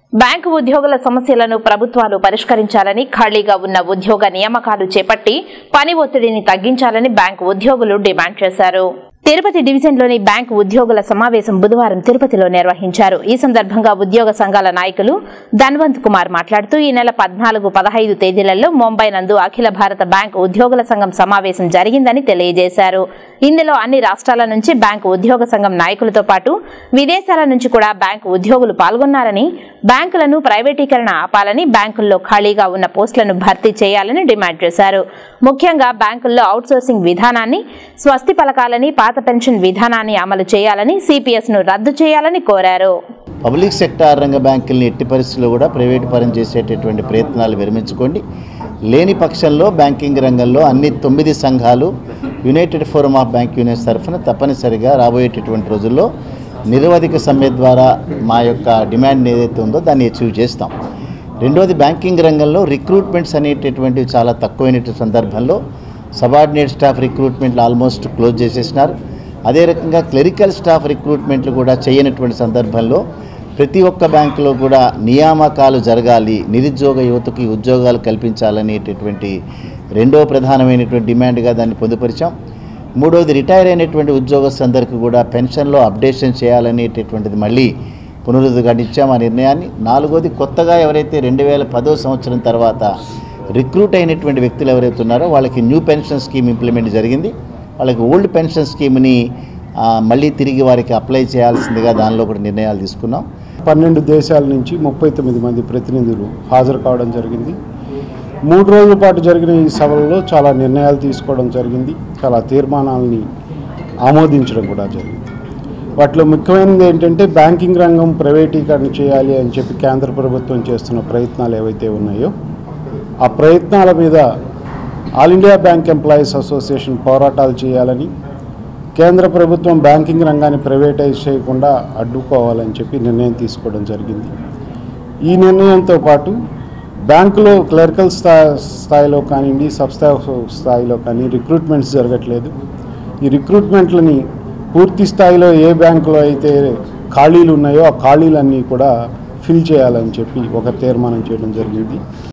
bank ఉద్యోగుల సమస్యలను ప్రభుత్వాలు పరిష్కరించాలని ఖాళీగా ఉన్న ఉద్యోగ నియామకాలు చేపట్టి పని ఒత్తిడిని తగ్గించాలని బ్యాంకు ఉద్యోగులు డిమాండ్ చేశారు తిరుపతి డివిజన్లోని బ్యాంకు ఉద్యోగుల సమావేశం బుధవారం తిరుపతిలో నిర్వహించారు ఈ సందర్భంగా ఉద్యోగ సంఘాల నాయకులు ధన్వంత్ కుమార్ మాట్లాడుతూ ఈ నెల పద్నాలుగు పదహైదు తేదీలలో ముంబై నందు అఖిల భారత బ్యాంకు ఉద్యోగుల సంఘం సమావేశం జరిగిందని తెలియజేశారు ఇందులో అన్ని రాష్ట్రాల నుంచి బ్యాంకు ఉద్యోగ సంఘం నాయకులతో పాటు విదేశాల నుంచి కూడా బ్యాంకు ఉద్యోగులు పాల్గొన్నారని బ్యాంకులను ప్రైవేటీకరణ ఆపాలని బ్యాంకుల్లో ఖాళీగా ఉన్న పోస్టులను భర్తీ చేయాలని డిమాండ్ చేశారు ముఖ్యంగా బ్యాంకుల్లో అవుట్సోర్సింగ్ విధానాన్ని స్వస్తి పలకాలని పాత పెన్షన్ విధానాన్ని అమలు చేయాలని సిపిఎస్ ను రద్దు చేయాలని కోరారు పబ్లిక్ సెక్టార్ రంగ బ్యాంకుల్ని ఎట్టి పరిస్థితుల్లో కూడా ప్రైవేటు పరం చేసేటటువంటి ప్రయత్నాలు విరమించుకోండి లేని పక్షంలో బ్యాంకింగ్ రంగంలో అన్ని తొమ్మిది సంఘాలు united forum of bank unions తరఫున తప్పనిసరిగా రాబోయేటటువంటి రోజుల్లో నిరవధిక సమ్మె ద్వారా మా యొక్క డిమాండ్ ఏదైతే ఉందో దాన్ని అచీవ్ చేస్తాం రెండోది బ్యాంకింగ్ రంగంలో రిక్రూట్మెంట్స్ అనేటటువంటివి చాలా తక్కువైనటువంటి సందర్భంలో సబార్డినేట్ స్టాఫ్ రిక్రూట్మెంట్లు ఆల్మోస్ట్ క్లోజ్ చేసేసినారు అదే రకంగా క్లరికల్ స్టాఫ్ రిక్రూట్మెంట్లు కూడా చేయనటువంటి సందర్భంలో ప్రతి ఒక్క బ్యాంకులో కూడా నియామకాలు జరగాలి నిరుద్యోగ యువతకి ఉద్యోగాలు కల్పించాలనేటటువంటి రెండో ప్రధానమైనటువంటి డిమాండ్గా దాన్ని పొందుపరిచాం మూడవది రిటైర్ అయినటువంటి ఉద్యోగస్తులందరికీ కూడా పెన్షన్లో అప్డేషన్ చేయాలనేటటువంటిది మళ్ళీ పునరుద్ధరించాం ఆ నిర్ణయాన్ని నాలుగోది కొత్తగా ఎవరైతే రెండు వేల పదో సంవత్సరం తర్వాత రిక్రూట్ అయినటువంటి వ్యక్తులు ఎవరైతే ఉన్నారో వాళ్ళకి న్యూ పెన్షన్ స్కీమ్ ఇంప్లిమెంట్ జరిగింది వాళ్ళకి ఓల్డ్ పెన్షన్ స్కీమ్ని ఆ, మళ్ళీ తిరిగి వారికి అప్లై చేయాల్సిందిగా దానిలో కూడా నిర్ణయాలు తీసుకున్నాం పన్నెండు దేశాల నుంచి ముప్పై తొమ్మిది మంది ప్రతినిధులు హాజరు కావడం జరిగింది మూడు రోజుల పాటు జరిగిన ఈ సభలలో చాలా నిర్ణయాలు తీసుకోవడం జరిగింది చాలా తీర్మానాలని ఆమోదించడం కూడా జరిగింది వాటిలో ముఖ్యమైనది ఏంటంటే బ్యాంకింగ్ రంగం ప్రైవేటీకరణ చేయాలి అని చెప్పి కేంద్ర ప్రభుత్వం చేస్తున్న ప్రయత్నాలు ఏవైతే ఉన్నాయో ఆ ప్రయత్నాల మీద all India bank employees association పోరాటాలు చేయాలని కేంద్ర ప్రభుత్వం బ్యాంకింగ్ రంగాన్ని ప్రైవేటైజ్ చేయకుండా అడ్డుకోవాలని చెప్పి నిర్ణయం తీసుకోవడం జరిగింది ఈ నిర్ణయంతో పాటు బ్యాంకులో క్లరికల్ స్థా స్థాయిలో కానివ్వండి సబ్స్థాయి స్థాయిలో కానీ రిక్రూట్మెంట్స్ జరగట్లేదు ఈ రిక్రూట్మెంట్లని పూర్తి స్థాయిలో ఏ బ్యాంకులో అయితే ఖాళీలు ఉన్నాయో ఆ ఖాళీలన్నీ కూడా ఫిల్ చేయాలని చెప్పి ఒక తీర్మానం చేయడం జరిగింది